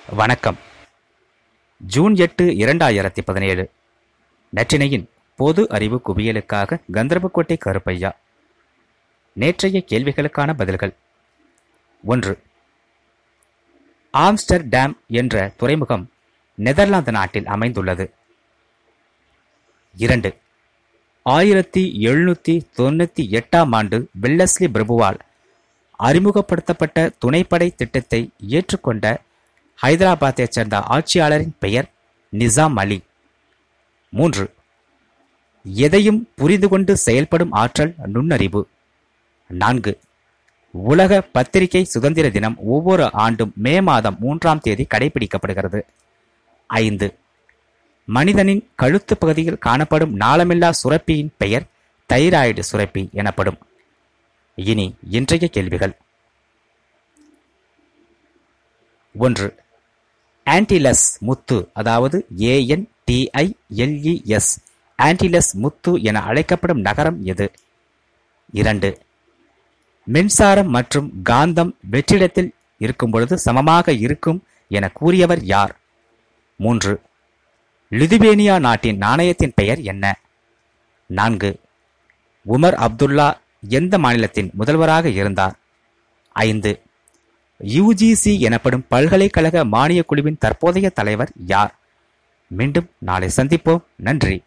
வணக்கம் ஜூன் எட்டு இரண்டாயிரத்தி பதினேழு நற்றினையின் பொது அறிவு குவியலுக்காக கந்தர்போட்டை கருப்பையா நேற்றைய கேள்விகளுக்கான பதில்கள் ஒன்று ஆம்ஸ்டர் டேம் என்ற துறைமுகம் நெதர்லாந்து நாட்டில் அமைந்துள்ளது இரண்டு ஆயிரத்தி எழுநூத்தி தொண்ணூத்தி எட்டாம் ஆண்டு வெல்லஸ்லி பிரபுவால் அறிமுகப்படுத்தப்பட்ட துணைப்படை திட்டத்தை ஏற்றுக்கொண்ட ஹைதராபாத்தைச் சேர்ந்த ஆட்சியாளரின் பெயர் நிசாம் அலி மூன்று எதையும் புரிந்து கொண்டு செயல்படும் ஆற்றல் நுண்ணறிவு நான்கு உலக பத்திரிகை சுதந்திர தினம் ஒவ்வொரு ஆண்டும் மே மாதம் மூன்றாம் தேதி கடைபிடிக்கப்படுகிறது ஐந்து மனிதனின் கழுத்து பகுதியில் காணப்படும் நாளமில்லா சுரப்பியின் பெயர் தைராய்டு சுரப்பி எனப்படும் இனி இன்றைய கேள்விகள் ஒன்று ஆன்டிலஸ் முத்து அதாவது ஏஎன் டிஐஎல்இஎஸ் ஆன்டிலஸ் முத்து என அழைக்கப்படும் நகரம் எது இரண்டு மின்சாரம் மற்றும் காந்தம் வெற்றிடத்தில் இருக்கும் பொழுது சமமாக இருக்கும் என கூறியவர் யார் மூன்று லிதுவேனியா நாட்டின் நாணயத்தின் பெயர் என்ன நான்கு உமர் அப்துல்லா எந்த மாநிலத்தின் முதல்வராக இருந்தார் ஐந்து யுஜிசி எனப்படும் பல்கலைக்கழக மானியக் குழுவின் தற்போதைய தலைவர் யார் மீண்டும் நாளை சந்திப்போம் நன்றி